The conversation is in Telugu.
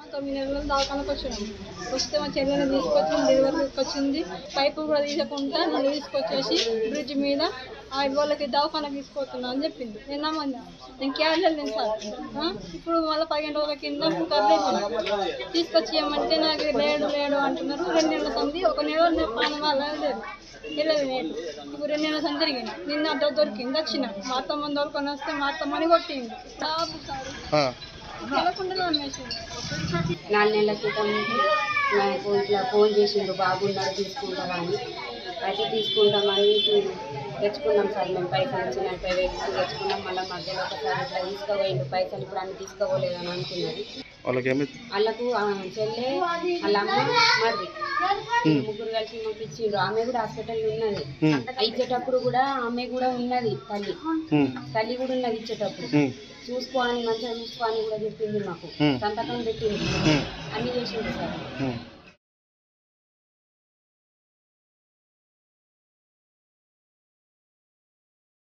తొమ్మిది నెలలు దాకానికి వచ్చినాం వస్తే మా చెల్లెని తీసుకొచ్చి డెలివరీకి వచ్చింది పైపు కూడా తీసకుండా నన్ను తీసుకొచ్చేసి బ్రిడ్జ్ మీద ఆ వాళ్ళకి దవాఖానకి తీసుకుపోతున్నా అని చెప్పింది నేను నమ్మన్నా నేను క్యాష్ వెళ్ళాను సార్ ఆ? ఇప్పుడు మళ్ళీ పదిహేను రోజుల కింద కర్లేదు తీసుకొచ్చి ఇవ్వమంటే నాకు లేడు లేడు అంటున్నారు రెండు నెలల సంది ఒక నెల నా పానం వల్ల లేదు వెళ్ళదు నేను ఇప్పుడు రెండు నెలల సంది తిరిగింది నిన్న అడ్డ దొరికింది వచ్చిన మా అత్తమ్మ దొరకొని వస్తే మా అత్తమ్మని కొట్టింది బాబు సార్ ఆ, తెలకుండా అమ్మేసింది నాలుగు నెలల క్రితం నాకు ఇట్లా ఫోన్ చేసిండ్రు బాబు ఉన్నాడు తీసుకుంటారా అని అయితే తీసుకుంటామని తీ- తెచ్చుకున్నాం సార్ మేము పైసలు ఇచ్చి నలభై వేలు ఇచ్చి తెచ్చుకున్నాం మళ్ళీ మధ్యలో ఒకసారి ఇట్లా తీసుకుపోయిండు పైసలు ఇప్పుడు అన్ని తీసుకోలేదని అనుకున్నది వాళ్ళకి ఏమి వాళ్ళకు ఆ చెల్లె వాళ్ళ అమ్మ మర్రి ముగ్గురు కలిసి మాకు ఇచ్చిండ్రు ఆమె కూడా హాస్పిటల్ ఉన్నది ఉమ్, ఇచ్చేటప్పుడు కూడా ఆమె కూడా ఉన్నది తల్లి ఉమ్, తల్లి కూడా ఉన్నది ఇచ్చేటప్పుడు ఉమ్, చూసుకో అని మంచిగా చూసుకో అని కూడా చెప్పింది మాకు ఉమ్. సంతకం పెట్టింది ఉమ్, అన్ని చేసింది సార్ ఉమ్.